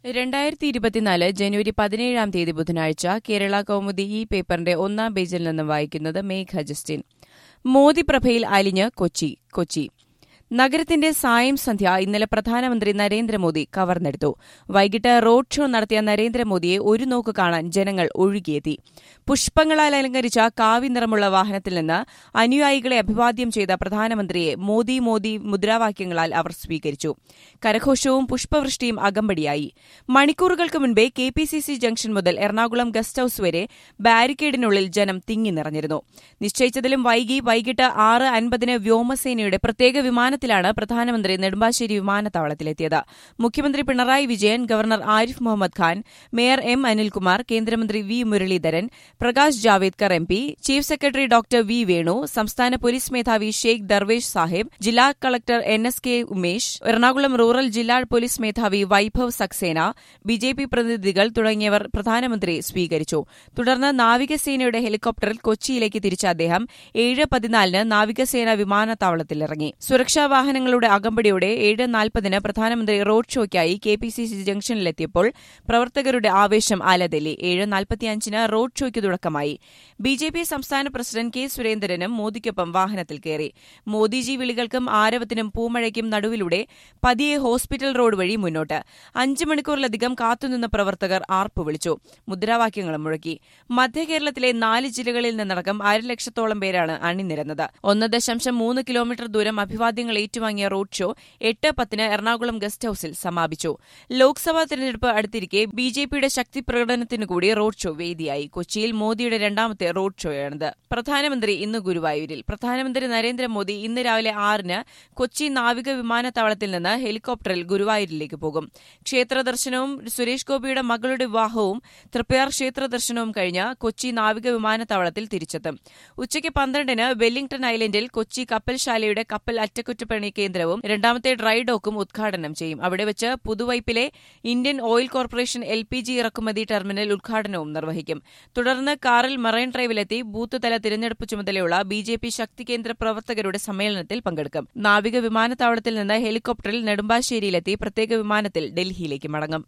രണ്ടായിരത്തി ഇരുപത്തിനാല് ജനുവരി പതിനേഴാം തീയതി ബുധനാഴ്ച കേരള കൗമുദി ഈ പേപ്പറിന്റെ ഒന്നാം പേജിൽ നിന്നും വായിക്കുന്നത് മേഘ ജസ്റ്റിൻ മോദി പ്രഭയിൽ അലിഞ്ഞ് കൊച്ചി കൊച്ചി നഗരത്തിന്റെ സായം സന്ധ്യ ഇന്നലെ പ്രധാനമന്ത്രി നരേന്ദ്രമോദി കവർന്നെടുത്തു വൈകിട്ട് റോഡ് ഷോ നടത്തിയ നരേന്ദ്രമോദിയെ ഒരു നോക്ക് കാണാൻ ജനങ്ങൾ ഒഴുകിയെത്തി പുഷ്പങ്ങളാൽ അലങ്കരിച്ച കാവി നിറമുള്ള വാഹനത്തിൽ നിന്ന് അനുയായികളെ അഭിവാദ്യം ചെയ്ത പ്രധാനമന്ത്രിയെ മോദി മോദി മുദ്രാവാക്യങ്ങളാൽ അവർ സ്വീകരിച്ചു കരഘോഷവും പുഷ്പവൃഷ്ടിയും അകമ്പടിയായി മണിക്കൂറുകൾക്ക് മുൻപേ K P C C junction മുതൽ എറണാകുളം ഗസ്റ്റ് ഹൌസ് വരെ ബാരിക്കേഡിനുള്ളിൽ ജനം തിങ്ങി നിറഞ്ഞിരുന്നു നിശ്ചയിച്ചതിലും വൈകി വൈകിട്ട് ആറ് അൻപതിന് വ്യോമസേനയുടെ പ്രത്യേക വിമാനത്തിലാണ് പ്രധാനമന്ത്രി നെടുമ്പാശ്ശേരി വിമാനത്താവളത്തിലെത്തിയത് മുഖ്യമന്ത്രി Pinarayi Vijayan governor Arif Mohammed Khan mayor M Anilkumar കേന്ദ്രമന്ത്രി V Muraleedharan Prakash Javadekar M P chief secretary doctor V Venu സംസ്ഥാന പോലീസ് മേധാവി ഷെയ്ഖ് ദർവേഷ് സാഹിബ് ജില്ലാ collector N S K Umesh Ernakulam rural ജില്ലാ പോലീസ് മേധാവി Vaibhav Saxena B J P പ്രതിനിധികൾ തുടങ്ങിയവർ പ്രധാനമന്ത്രിയെ സ്വീകരിച്ചു തുടർന്ന് നാവികസേനയുടെ ഹെലികോപ്റ്ററിൽ കൊച്ചിയിലേക്ക് തിരിച്ച അദ്ദേഹം ഏഴ് പതിനാലിന് നാവികസേന വിമാനത്താവളത്തിലിറങ്ങി സുരക്ഷാ വാഹനങ്ങളുടെ അകമ്പടിയോടെ ഏഴ് നാൽപ്പതിന് പ്രധാനമന്ത്രി റോഡ് ഷോയ്ക്കായി കെ പി സി സി ജംഗ്ഷനിലെത്തിയപ്പോൾ പ്രവർത്തകരുടെ ആവേശം അലതല്ലി ഏഴ് നാൽപ്പത്തിയഞ്ചിന് റോഡ് ഷോയ്ക്ക് തുടക്കമായി ബി ജെ പി സംസ്ഥാന പ്രസിഡന്റ് കെ സുരേന്ദ്രനും മോദിക്കൊപ്പം വാഹനത്തിൽ കയറി മോദിജി വിളികൾക്കും ആരവത്തിനും പൂമഴയ്ക്കും നടുവിലൂടെ പതിയെ ഹോസ്പിറ്റൽ റോഡ് വഴി മുന്നോട്ട് അഞ്ച് മണിക്കൂറിലധികം കാത്തുനിന്ന പ്രവർത്തകർ ആർപ്പു വിളിച്ചു മുദ്രാവാക്യങ്ങളും മുഴക്കി മധ്യകേരളത്തിലെ നാല് ജില്ലകളിൽ നിന്നടക്കം അരലക്ഷത്തോളം പേരാണ് അണിനിരന്നത് ഒന്ന് ദശാംശം മൂന്ന് കിലോമീറ്റർ ദൂരം അഭിവാദ്യങ്ങൾ ഏറ്റുവാങ്ങിയ റോഡ് ഷോ എട്ട് പത്തിന് എറണാകുളം ഗസ്റ്റ് ഹൌസിൽ സമാപിച്ചു ലോക്സഭാ തെരഞ്ഞെടുപ്പ് അടുത്തിരിക്കെ ബി ജെ പിയുടെ ശക്തി പ്രകടനത്തിനു കൂടി റോഡ് ഷോ വേദിയായി കൊച്ചിയിൽ മോദിയുടെ രണ്ടാമത്തെ റോഡ് ഷോയാണിത് പ്രധാനമന്ത്രി ഇന്ന് ഗുരുവായൂരിൽ പ്രധാനമന്ത്രി നരേന്ദ്രമോദി ഇന്ന് രാവിലെ ആറിന് കൊച്ചി നാവിക വിമാനത്താവളത്തിൽ നിന്ന് ഹെലികോപ്റ്ററിൽ ഗുരുവായൂരിലേക്ക് പോകും ക്ഷേത്ര ദർശനവും സുരേഷ് ഗോപിയുടെ മകളുടെ വിവാഹവും തൃപ്പയാർ ക്ഷേത്ര ദർശനവും കഴിഞ്ഞ് കൊച്ചി നാവിക വിമാനത്താവളത്തിൽ തിരിച്ചെത്തും ഉച്ചയ്ക്ക് പന്ത്രണ്ടിന് വെല്ലിംഗ്ടൺ ഐലൻഡിൽ കൊച്ചി കപ്പൽശാലയുടെ കപ്പൽ അറ്റകുറ്റപ്പണി കേന്ദ്രവും രണ്ടാമത്തെ ഡ്രൈ ഡോക്കും ഉദ്ഘാടനം ചെയ്യും അവിടെ വെച്ച് പുതുവൈപ്പിലെ Indian oil corporation L P G ഇറക്കുമതി ടെർമിനൽ ഉദ്ഘാടനവും നിർവഹിക്കും തുടർന്ന് കാറിൽ മറൈൻ ഡ്രൈവിലെത്തി ബൂത്ത് തല തിരഞ്ഞെടുപ്പ് ചുമതലയുള്ള ബി ജെ പി ശക്തി കേന്ദ്ര പ്രവർത്തകരുടെ സമ്മേളനത്തിൽ പങ്കെടുക്കും നാവിക വിമാനത്താവളത്തിൽ നിന്ന് ഹെലികോപ്റ്ററിൽ നെടുമ്പാശ്ശേരിയിലെത്തി പ്രത്യേക വിമാനത്തിൽ ഡൽഹിയിലേക്ക് മടങ്ങും